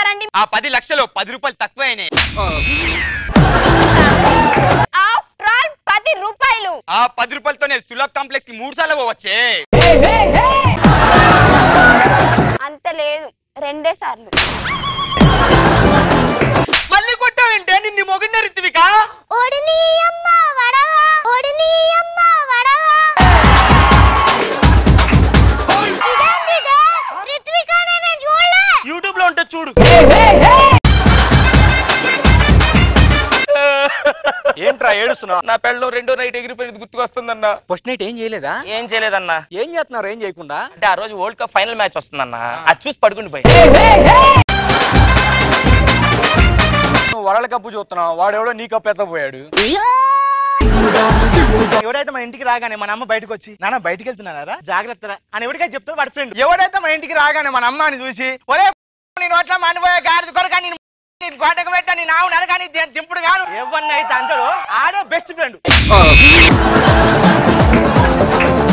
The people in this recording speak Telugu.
ఇస్తారండి ఆ పది లక్షలు పది రూపాయలు తక్కువైనాయి ఆఫ్టర్ ఆల్ పది రూపాయలు ఆ పది రూపాయలతోనే సులభ్ కాంప్లెక్స్ కి మూడు సార్లు పోవచ్చే అంత లేదు రెండే సార్లు మళ్ళీ కొట్టావంటే నిన్ను మొగిన రిత్విక ఓడిని అమ్మ వడవా ఓడిని అమ్మ వడవా ఇదేంటిదే? రిత్వికానే నేను చూడలే యూట్యూబ్ లో ఉంటే చూడు ఏంట్రా ఏడుస్తున్నా నా పెళ్ళలో రెండో నైట్ ఎగిరిపోయింది గుర్తుకొస్తుందన్నా ఫస్ట్ నైట్ ఏం చేయలేదా ఏం చేయలేదన్నా ఏం చేస్తున్నారు ఏం చేయకుండా అంటే ఆ రోజు వరల్డ్ కప్ ఫైనల్ మ్యాచ్ వస్తుందన్న అది చూసి పడుకుని పోయి నువ్వు వరల్డ్ కప్ చూస్తున్నావు వాడు ఎవడో నీ కప్ ఎత్తపోయాడు ఎవడైతే మన ఇంటికి రాగానే మన అమ్మ బయటకు వచ్చి నాన్న బయటికి వెళ్తున్నారా జాగ్రత్త అని ఎవరికైతే చెప్తావు వాడి ఫ్రెండ్ ఎవడైతే మన ఇంటికి రాగానే మన అమ్మని చూసి ఒరే నేను అట్లా మనిపోయే గాడిది కొడుక నేను నేను గోటకు పెట్టా నేను ఆవు నడగాని దింపుడు కాను ఎవరిని అయితే అందరూ ఆడే బెస్ట్ ఫ్రెండ్